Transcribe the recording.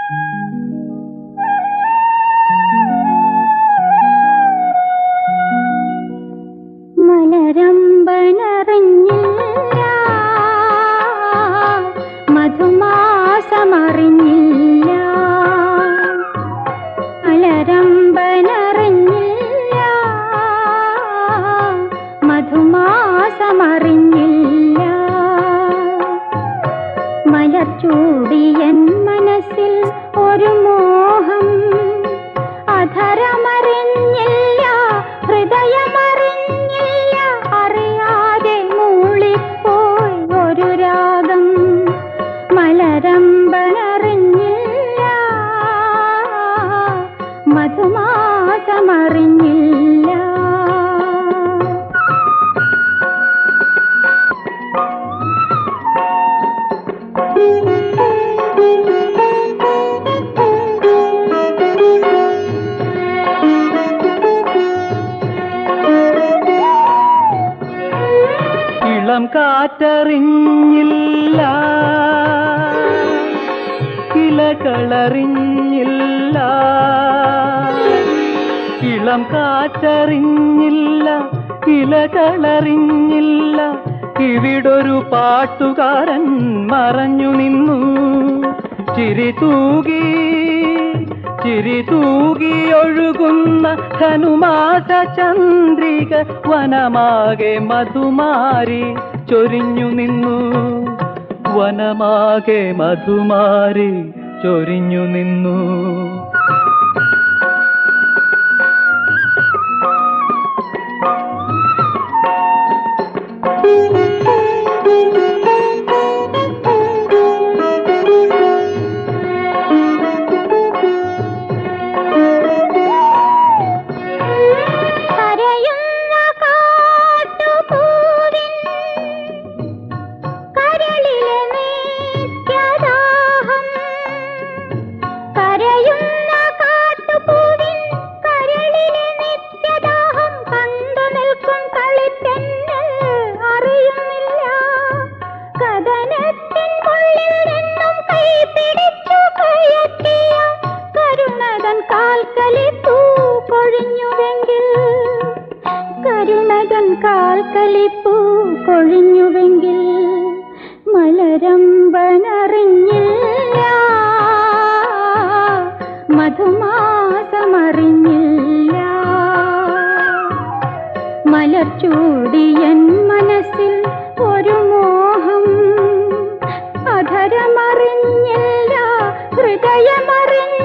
മലരമ്പനറിഞ്ഞില്ല മധുമാസമറിഞ്ഞില്ല മലരമ്പനറിഞ്ഞില്ല മധുമാസമറിഞ്ഞില്ല മലർച്ചൂടിയൻ മനസ്സിൽ ഒരു മോഹം അധരമറിഞ്ഞില്ല ഹൃദയമറിഞ്ഞില്ല അറിയാതെ മൂളിപ്പോയി ഒരു രാഗം മലരമ്പനറിഞ്ഞില്ല മധുമാസമറിഞ്ഞില്ല ഇളം കാറ്ററിഞ്ഞില്ല ഇലകളറിഞ്ഞില്ല ഇളം കാറ്ററിഞ്ഞില്ല ഇലകളറിഞ്ഞില്ല ഇവിടൊരു പാട്ടുകാരൻ മറഞ്ഞു നിന്നു ചിരി തൂകി ചിരി തൂകി ഒഴുകുന്ന ധനുമാസ ചന്ദ്രിക വനമാകെ മധുമാരി ചൊരിഞ്ഞു നിന്നു വനമാകെ മധുമാരി ചൊരിഞ്ഞു നിന്നു കരയുന്ന കാട്ടുപൂവിൻ കരളിലെ നിത്യദാഹം കരയുന്ന കാട്ടുപൂവിൻ കരളിലെ നിത്യദാഹം കണ്ടു നിൽക്കും കളിത്തെന്നൽ അറിയുന്നില്ല കഥനത്തിൻ ഉള്ളിൽ നിന്നും കൈ പിടിച്ചു കയറ്റിയ കരുണതൻ കാൽക്കലിപ്പൂ കൊഴിഞ്ഞുവെങ്കിൽ കരുണതൻ കാൽക്കലിപ്പൂ കൊഴിഞ്ഞുവെങ്കിൽ മലരമ്പനറിഞ്ഞില്ല മധുമാസമറിഞ്ഞില്ല മലർച്ചൂടിയൻ മനസ്സിൽ ഒരു മോഹം അധരമറിഞ്ഞില്ല ഹൃദയമറിഞ്ഞില്ല